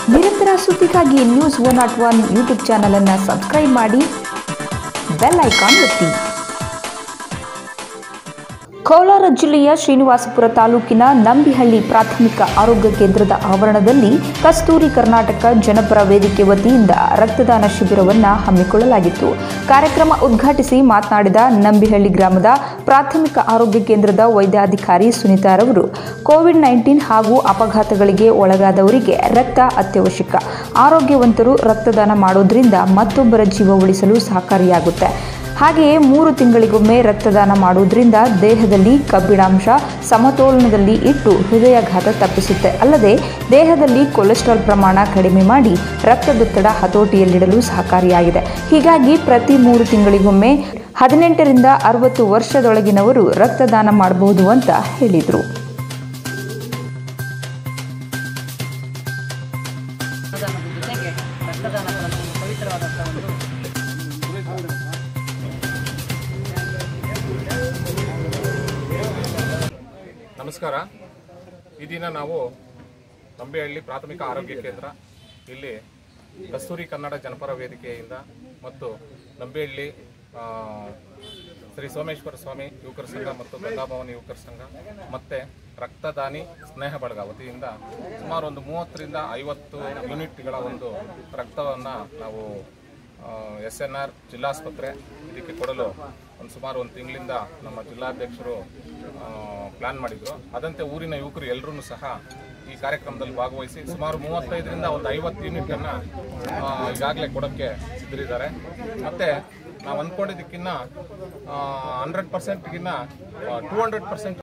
ನಿರಂತರ ಸುದ್ದಿಗಾಗಿ news one not one YouTube channel ಅನ್ನು ಸಬ್ಸ್ಕ್ರೈಬ್ ಮಾಡಿ ಬೆಲ್ ಐಕಾನ್ ಒತ್ತಿ ಕೋಲಾರ ಜಿಲ್ಲೆಯ ಶ್ರೀನಿವಾಸಪುರ ತಾಲೂಕಿನ ನಂಬಿಹಳ್ಳಿ ಪ್ರಾಥಮಿಕ ಆರೋಗ್ಯ ಕೇಂದ್ರದ ಆವರಣದಲ್ಲಿ ಕಸ್ತೂರಿ ಕರ್ನಾಟಕ ಜನಪರ ವೇದಿಕೆ ವತಿಯಿಂದ ರಕ್ತದಾನ ಶಿಬಿರವನ್ನು ಹಮ್ಮಿಕೊಳ್ಳಲಾಗಿತ್ತು ಕಾರ್ಯಕ್ರಮ ಉದ್ಘಾಟಿಸಿ ಮಾತನಾಡಿದ ನಂಬಿಹಳ್ಳಿ ಗ್ರಾಮದ ಪ್ರಾಥಮಿಕ ಆರೋಗ್ಯ ಕೇಂದ್ರದ ವೈದ್ಯಾಧಿಕಾರಿ ಸುನೀತಾರವರು ಕೋವಿಡ್ ನೈನ್ಟೀನ್ ಹಾಗೂ ಅಪಘಾತಗಳಿಗೆ ಒಳಗಾದವರಿಗೆ ರಕ್ತ ಅತ್ಯವಶ್ಯಕ ಆರೋಗ್ಯವಂತರು ರಕ್ತದಾನ ಮಾಡೋದ್ರಿಂದ ಮತ್ತೊಬ್ಬರ ಜೀವ ಉಳಿಸಲು ಸಹಕಾರಿಯಾಗುತ್ತೆ ಹಾಗೆಯೇ ಮೂರು ತಿಂಗಳಿಗೊಮ್ಮೆ ರಕ್ತದಾನ ಮಾಡುವುದರಿಂದ ದೇಹದಲ್ಲಿ ಕಬ್ಬಿಣಾಂಶ ಸಮತೋಲನದಲ್ಲಿ ಇಟ್ಟು ಹೃದಯಾಘಾತ ತಪ್ಪಿಸುತ್ತೆ ಅಲ್ಲದೆ ದೇಹದಲ್ಲಿ ಕೊಲೆಸ್ಟ್ರಾಲ್ ಪ್ರಮಾಣ ಕಡಿಮೆ ಮಾಡಿ ರಕ್ತದೊತ್ತಡ ಹತೋಟಿಯಲ್ಲಿಡಲು ಸಹಕಾರಿಯಾಗಿದೆ ಹೀಗಾಗಿ ಪ್ರತಿ ಮೂರು ತಿಂಗಳಿಗೊಮ್ಮೆ ಹದಿನೆಂಟರಿಂದ ಅರವತ್ತು ವರ್ಷದೊಳಗಿನವರು ರಕ್ತದಾನ ಮಾಡಬಹುದು ಅಂತ ಹೇಳಿದರು ರಕ್ತದಾನದ ಜೊತೆಗೆ ರಕ್ತದಾನ ಕೂಡ ಒಂದು ಪವಿತ್ರವಾದಂಥ ಒಂದು ನಮಸ್ಕಾರ ಈ ದಿನ ನಾವು ನಂಬಿಹಳ್ಳಿ ಪ್ರಾಥಮಿಕ ಆರೋಗ್ಯ ಕೇಂದ್ರ ಇಲ್ಲಿ ಕಸ್ತೂರಿ ಕನ್ನಡ ಜನಪರ ವೇದಿಕೆಯಿಂದ ಮತ್ತು ನಂಬಿಹಳ್ಳಿ ಆ, ಶ್ರೀ ಸೋಮೇಶ್ವರ ಸ್ವಾಮಿ ಯುವಕರ ಸಂಘ ಮತ್ತು ಗಂಗಾಭವನ ಯುವಕರ ಸಂಘ ಮತ್ತು ರಕ್ತದಾನಿ ಸ್ನೇಹ ಬಳಗ ವತಿಯಿಂದ ಸುಮಾರು ಒಂದು ಮೂವತ್ತರಿಂದ ಐವತ್ತು ಯೂನಿಟ್ಗಳ ಒಂದು ರಕ್ತವನ್ನು ನಾವು ಎಸ್ ಎನ್ ಆರ್ ಜಿಲ್ಲಾಸ್ಪತ್ರೆ ಇದಕ್ಕೆ ಕೊಡಲು ಒಂದು ಸುಮಾರು ಒಂದು ತಿಂಗಳಿಂದ ನಮ್ಮ ಜಿಲ್ಲಾಧ್ಯಕ್ಷರು ಪ್ಲಾನ್ ಮಾಡಿದ್ರು ಅದಂತೆ ಊರಿನ ಯುವಕರು ಎಲ್ಲರೂ ಸಹ ಈ ಕಾರ್ಯಕ್ರಮದಲ್ಲಿ ಭಾಗವಹಿಸಿ ಸುಮಾರು ಮೂವತ್ತೈದರಿಂದ ಒಂದು ಐವತ್ತು ಯೂನಿಟನ್ನು ಈಗಾಗಲೇ ಕೊಡೋಕ್ಕೆ ಸಿದ್ಧರಿದ್ದಾರೆ ಮತ್ತು ನಾವು ಅಂದ್ಕೊಂಡಿದ್ದಕ್ಕಿಂತ ಹಂಡ್ರೆಡ್ ಪರ್ಸೆಂಟ್ಗಿನ್ನ ಟೂ ಹಂಡ್ರೆಡ್ ಪರ್ಸೆಂಟ್